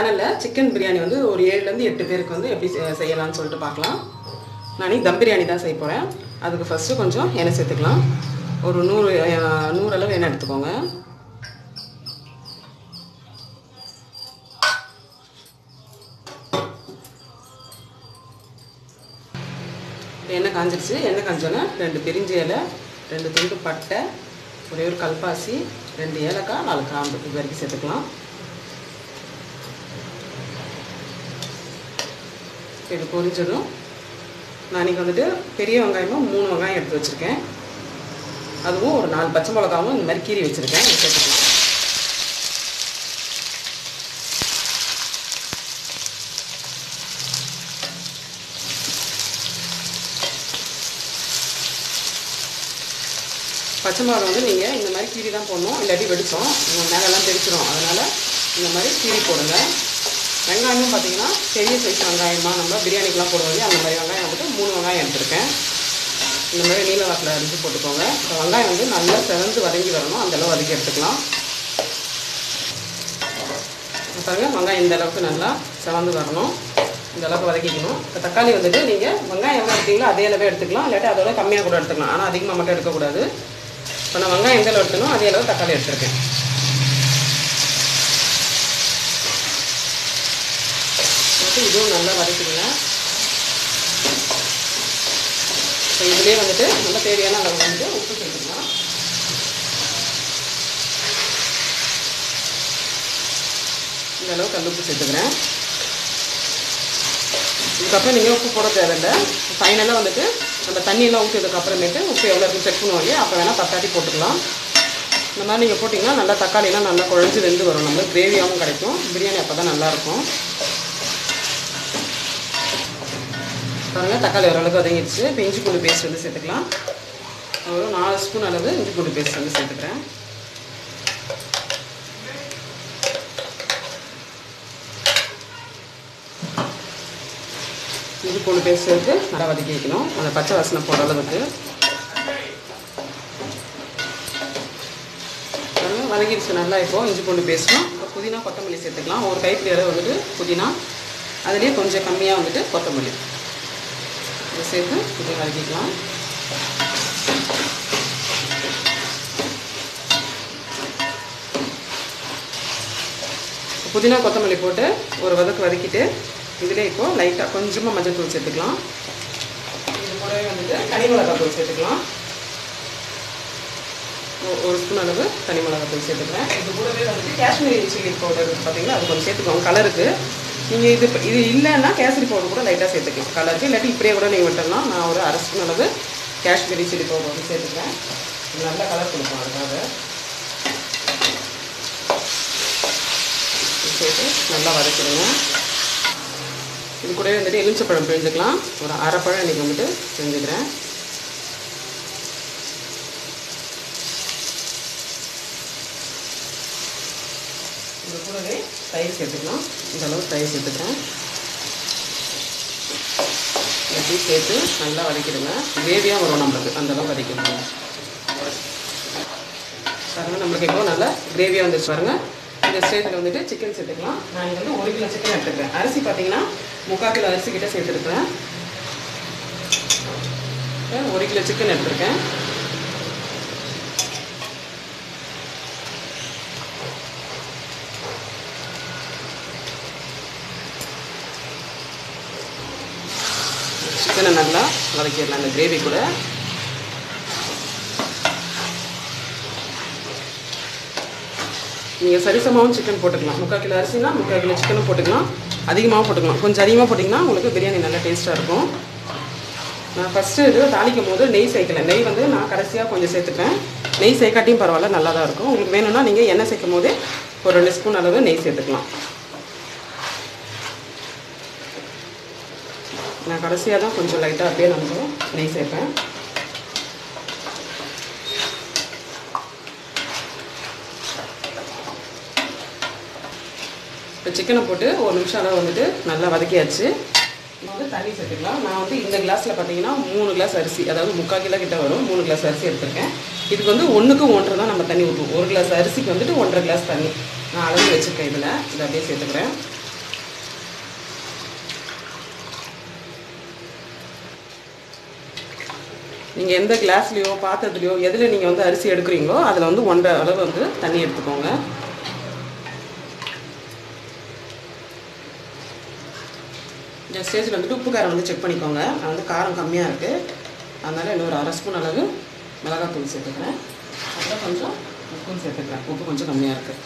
சேனலில் சிக்கன் பிரியாணி வந்து ஒரு ஏழுலேருந்து எட்டு பேருக்கு வந்து எப்படி செ- செய்யலாம்னு சொல்லிட்டு பார்க்கலாம் நான் இன்னைக்கு தம் பிரியாணி தான் செய்ய போகிறேன் அதுக்கு ஃபஸ்ட்டு கொஞ்சம் எண்ணெய் சேர்த்துக்கலாம் ஒரு நூறு அஹ், நூறு அளவு எண்ணெய் எடுத்துக்கோங்க எண்ணெய் காஞ்சிருச்சு எண்ணெய் காஞ்சோன்னே ரெண்டு பிரிஞ்சி இலை ரெண்டு துண்டு பட்டை ஒரே ஒரு கல்பாசி ரெண்டு ஏலக்காய் நாலு கிராம்பு இது வரைக்கும் சேர்த்துக்கலாம் இது பொரிஞ்சதும் நான் இன்றைக்கி வந்துட்டு பெரிய வெங்காயமும் மூணு வெங்காயம் எடுத்து வச்சுருக்கேன் அதுவும் ஒரு நாலு பச்சை மிளகாவும் இந்த மாதிரி கீறி வச்சுருக்கேன் இதை சேர்த்துக்கலாம் பச்சை மிளகா வந்து நீங்கள் இந்த மாதிரி கீரி தான் போடணும் இல்லாட்டி வெடிச்சோம் உங்கள் மேலெல்லாம் தெரிச்சிடும் அதனால் இந்த மாதிரி கீரி போடுங்க வெங்காயமும் பார்த்தீங்கன்னா பெரிய சைஸ் வெங்காயமாக நம்ம பிரியாணிக்கெலாம் போடுவோம் அந்த மாதிரி வெங்காயம் வந்துட்டு மூணு வெங்காயம் எடுத்திருக்கேன் இந்த மாதிரி நீல வாக்கில் அரிஞ்சு போட்டுக்கோங்க இந்த வெங்காயம் வந்து நல்லா செவந்து வதங்கி வரணும் அந்த அளவு வதக்கி எடுத்துக்கலாம் பாருங்க வெங்காயம் இந்த அளவுக்கு நல்லா செவந்து வரணும் இந்த அளவுக்கு வதக்கிக்கணும் இப்போ தக்காளி வந்துட்டு நீங்கள் வெங்காயம் எவ்வளோ எடுத்தீங்களோ அதே அளவே எடுத்துக்கலாம் இல்லாட்டி அதோட கம்மியாக கூட எடுத்துக்கலாம் ஆனால் அதிகமாக மட்டும் எடுக்கக்கூடாது இப்போ நான் வெங்காயம் எந்த அளவு எடுத்தனோ அதே அளவு தக்காளி எடுத்திருக்கேன் போட்டு இதுவும் நல்லா வதக்கிடுங்க இப்போ இதுலேயே வந்துட்டு நல்லா தேவையான அளவு வந்து உப்பு சேர்த்துக்கலாம் இந்த அளவு கல் உப்பு சேர்த்துக்கிறேன் இதுக்கப்புறம் நீங்கள் உப்பு போட தேவையில்லை ஃபைனலாக வந்துட்டு நம்ம தண்ணியெல்லாம் ஊற்றியதுக்கு அப்புறமேட்டு உப்பு எவ்வளோ இருக்குன்னு செக் பண்ணுவோம் இல்லையா அப்போ வேணால் பத்தாட்டி போட்டுக்கலாம் இந்த மாதிரி நீங்கள் போட்டிங்கன்னா நல்லா தக்காளிலாம் நல்லா குழஞ்சி வெந்து வரும் நம்மளுக்கு கிரேவியாகவும் கிடைக்கும் பிரியாணி அப்போ தான் நல்லாயிருக்கும் பாருங்கள் தக்காளி ஓரளவுக்கு வதங்கிடுச்சு இப்போ இஞ்சி பூண்டு பேஸ்ட் வந்து சேர்த்துக்கலாம் ஒரு நாலு ஸ்பூன் அளவு இஞ்சி பூண்டு பேஸ்ட் வந்து சேர்த்துக்கிறேன் இஞ்சி பூண்டு பேஸ்ட் சேர்த்து நல்லா வதக்கி வைக்கணும் அந்த பச்சை வாசனை போடுற அளவுக்கு பாருங்க, வதக்கிடுச்சு நல்லா இப்போ இஞ்சி பூண்டு பேஸ்ட்டும் புதினா கொத்தமல்லி சேர்த்துக்கலாம் ஒரு கைப்பிடி அளவு வந்துட்டு புதினா அதுலேயே கொஞ்சம் கம்மியாக வந்துட்டு கொத்தமல்லி இதை சேர்த்து இதை வதக்கிக்கலாம் புதினா கொத்தமல்லி போட்டு ஒரு வதக்கு வதக்கிட்டு இதில் இப்போ லைட்டாக கொஞ்சமாக மஞ்சள் தூள் சேர்த்துக்கலாம் இது கூடவே வந்துட்டு தனி மிளகாய் தூள் சேர்த்துக்கலாம் ஒ- ஒரு ஸ்பூன் அளவு தனி மிளகாய் தூள் சேர்த்துக்கிறேன் இது கூடவே வந்துட்டு காஷ்மீரி சில்லி பவுடர் பார்த்தீங்களா அது கொஞ்சம் சேர்த்துக்கோங்க கலருக்கு நீங்கள் இது இது இல்லைன்னா கேசரி பவுடர் கூட லைட்டாக சேர்த்துக்கலாம் கலருக்கு இல்லாட்டி இப்படியே கூட நீங்கள் விட்டலாம் நான் ஒரு அரை ஸ்பூன் அளவு காஷ்மீரி சில்லி பவுடர் வந்து சேர்த்துக்கிறேன் இது நல்ல கலர் கொடுக்கும் அதுக்காக இது சேர்த்து நல்லா வதக்கிடுங்க இது கூடவே வந்துட்டு எலுமிச்சப்பழம் பிழிஞ்சுக்கலாம் ஒரு அரை பழம் இன்றைக்கி வந்துட்டு செஞ்சுக்கிறேன் இது கூடவே தயிர் சேர்த்துக்கலாம் இந்த அளவு தயிர் சேர்த்துக்கிறேன் எப்படி சேர்த்து நல்லா வதக்கிடுங்க கிரேவியாக வரும் நம்மளுக்கு அந்த அளவு வதக்கிடுங்க பாருங்க நம்மளுக்கு இப்போ நல்லா கிரேவியாக வந்துச்சு பாருங்க இந்த ஸ்டேஜில் வந்துட்டு சிக்கன் சேர்த்துக்கலாம் நான் இங்கே வந்து ஒரு கிலோ சிக்கன் எடுத்துக்கிறேன் அரிசி பார்த்தீங்கன்னா முக்கால் கிலோ அரிசி கிட்ட சேர்த்துருக்குறேன் ஒரு கிலோ சிக்கன் எடுத்திருக்கேன் சிக்கனை நல்லா வதக்கிடலாம் அந்த கிரேவி கூட நீங்கள் சரிசமாகவும் சிக்கன் போட்டுக்கலாம் முக்கால் கிலோ அரிசினா முக்கால் கிலோ சிக்கனும் போட்டுக்கலாம் அதிகமாகவும் போட்டுக்கலாம் கொஞ்சம் அதிகமாக போட்டிங்கன்னா உங்களுக்கு பிரியாணி நல்லா டேஸ்ட்டாக இருக்கும் நான் ஃபஸ்ட்டு இது தாளிக்கும் போது நெய் சேர்க்கல நெய் வந்து நான் கடைசியாக கொஞ்சம் சேர்த்துப்பேன் நெய் சேர்க்காட்டியும் பரவாயில்ல நல்லா தான் இருக்கும் உங்களுக்கு வேணும்னா நீங்கள் எண்ணெய் சேர்க்கும் போதே ஒரு ரெண்டு ஸ்பூன் அளவு நெய் சேர்த்துக்கலாம் நான் கடைசியாக தான் கொஞ்சம் லைட்டாக அப்படியே நம்ம நெய் சேர்ப்பேன் இப்போ சிக்கனை போட்டு ஒரு நிமிஷம் அளவு வந்துட்டு நல்லா வதக்கியாச்சு இப்போ வந்து தண்ணி சேர்த்துக்கலாம் நான் வந்து இந்த கிளாஸில் பார்த்தீங்கன்னா மூணு கிளாஸ் அரிசி அதாவது முக்கால் கிலோ கிட்ட வரும் மூணு கிளாஸ் அரிசி எடுத்திருக்கேன் இதுக்கு வந்து ஒன்றுக்கு ஒன்றரை தான் நம்ம தண்ணி ஊற்றுவோம் ஒரு கிளாஸ் அரிசிக்கு வந்துட்டு ஒன்றரை கிளாஸ் தண்ணி நான் அளவு வச்சுருக்கேன் இதில் இதை அப்படியே சேர்த்துக்கிறேன் நீங்கள் எந்த கிளாஸ்லேயோ பாத்திரத்துலையோ எதில் நீங்கள் வந்து அரிசி எடுக்கிறீங்களோ அதில் வந்து ஒன்றரை அளவு வந்து தண்ணி எடுத்துக்கோங்க இந்த ஸ்டேஜில் வந்துட்டு உப்பு காரம் வந்து செக் பண்ணிக்கோங்க நான் வந்து காரம் கம்மியாக இருக்குது அதனால் இன்னொரு அரை ஸ்பூன் அளவு மிளகாத்தூள் சேர்த்துக்கிறேன் அப்புறம் கொஞ்சம் உப்பும் சேர்த்துக்கிறேன் உப்பு கொஞ்சம் கம்மியாக இருக்குது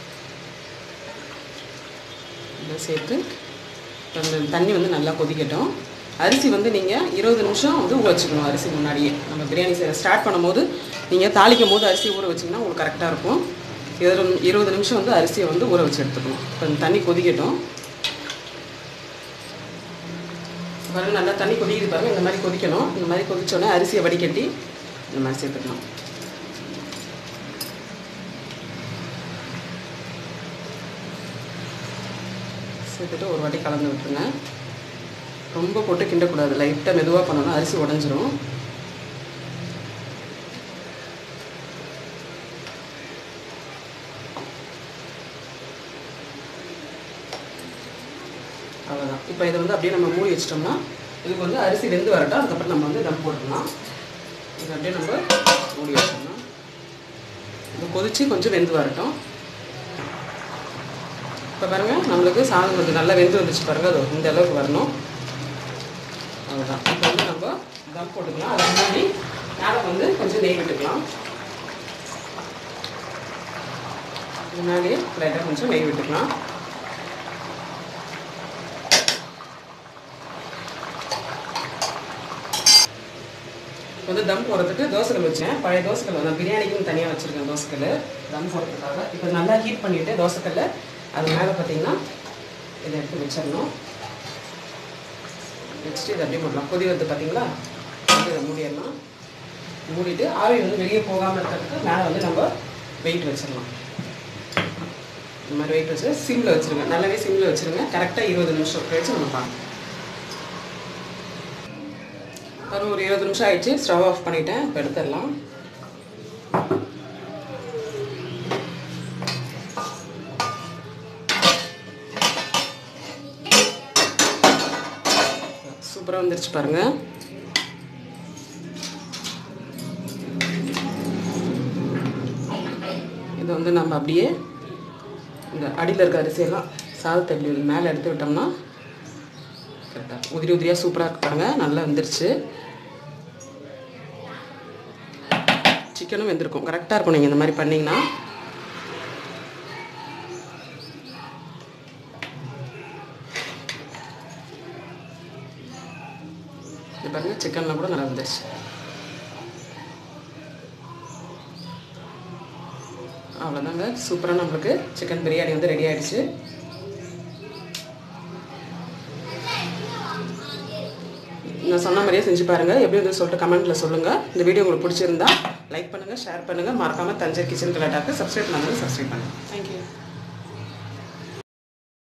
இதை சேர்த்து இப்ப இந்த தண்ணி வந்து நல்லா கொதிக்கட்டும் அரிசி வந்து நீங்கள் இருபது நிமிஷம் வந்து ஊற வச்சுக்கணும் அரிசி முன்னாடியே நம்ம பிரியாணி செய்ய ஸ்டார்ட் பண்ணும்போது நீங்கள் தாளிக்கும் போது அரிசி ஊற வச்சிங்கன்னா உங்களுக்கு கரெக்டாக இருக்கும் இருபது இருபது நிமிஷம் வந்து அரிசியை வந்து ஊற வச்சு எடுத்துக்கணும் இப்போ இந்த தண்ணி கொதிக்கட்டும் பாருங்க நல்லா தண்ணி கொதிக்குது பாருங்க இந்த மாதிரி கொதிக்கணும் இந்த மாதிரி கொதிச்சோடனே அரிசியை வடிகட்டி இந்த மாதிரி சேர்த்துக்கணும் சேர்த்துட்டு ஒரு வாட்டி கலந்து விட்டுருங்க ரொம்ப போட்டு கிண்டக்கூடாது லைட்டாக மெதுவாக பண்ணணும் அரிசி உடஞ்சிரும் அவ்வளோதான் இப்போ இதை வந்து அப்படியே நம்ம மூடி வச்சிட்டோம்னா இதுக்கு வந்து அரிசி வெந்து வரட்டும் அதுக்கப்புறம் நம்ம வந்து தம் போட்டுக்கலாம் இது அப்படியே நம்ம மூடி வச்சிடலாம் இது கொதிச்சு கொஞ்சம் வெந்து வரட்டும் இப்போ பாருங்க நம்மளுக்கு சாதம் கொஞ்சம் நல்லா வெந்து வந்துச்சு பாருங்க அது இந்த அளவுக்கு வரணும் அவ்வளோதான் இப்போ வந்து நம்ம தம் போட்டுக்கலாம் அதுக்கு முன்னாடி மேலே வந்து கொஞ்சம் நெய் விட்டுக்கலாம் முன்னாடியே லைட்டாக கொஞ்சம் நெய் விட்டுக்கலாம் வந்து தம் போடுறதுக்கு தோசைகள் வச்சேன் பழைய தோசைகள் வந்து பிரியாணிக்கும் தனியாக வச்சுருக்கேன் தோசைக்கல் தம் போடுறதுக்காக இப்போ நல்லா ஹீட் பண்ணிவிட்டு தோசைக்கல்ல அது மேலே பார்த்தீங்கன்னா இதை எடுத்து வச்சிடணும் வச்சுட்டு இதை அப்படியே போடலாம் கொதி வந்து பார்த்தீங்களா வந்து இதை மூடிடலாம் மூடிட்டு ஆவி வந்து வெளியே போகாமல் இருக்கிறதுக்கு மேலே வந்து நம்ம வெயிட் வச்சிடலாம் இந்த மாதிரி வெயிட் வச்சு சிம்மில் வச்சுருங்க நல்லாவே சிம்மில் வச்சுருங்க கரெக்டாக இருபது நிமிஷம் கழிச்சு நம்ம பார்க்கலாம் ஒரு ஒரு இருபது நிமிஷம் ஆயிடுச்சு ஸ்டவ் ஆஃப் பண்ணிட்டேன் இப்போ எடுத்துடலாம் சூப்பராக வந்துருச்சு பாருங்க இதை வந்து நம்ம அப்படியே இந்த அடியில் இருக்க அரிசியெல்லாம் சாதத்தை அப்படி மேலே எடுத்து விட்டோம்னா கரெக்டாக உதிரி உதிரியாக சூப்பராக இருக்கு பாருங்க நல்லா வந்துருச்சு சிக்கனும் வெந்திருக்கும் கரெக்டாக இருக்கும் நீங்கள் இந்த மாதிரி பண்ணிங்கன்னா இது பாருங்க சிக்கன்லாம் கூட நல்லா வந்துருச்சு அவ்வளோதாங்க சூப்பராக நம்மளுக்கு சிக்கன் பிரியாணி வந்து ரெடி ஆயிடுச்சு நான் சொன்ன மாதிரியே செஞ்சு பாருங்கள் எப்படி வந்து சொல்லிட்டு கமெண்ட்டில் சொல்லுங்கள் இந்த வீடியோ உங்களுக்கு பிடிச்சிருந்தா லைக் பண்ணுங்கள் ஷேர் பண்ணுங்கள் மறக்காமல் தஞ்சை கிச்சன் கலாட்டாக்கு சப்ஸ்கிரைப் பண்ணுங்கள் சப்ஸ்கிரைப் பண்ணுங்கள் தேங்க்யூ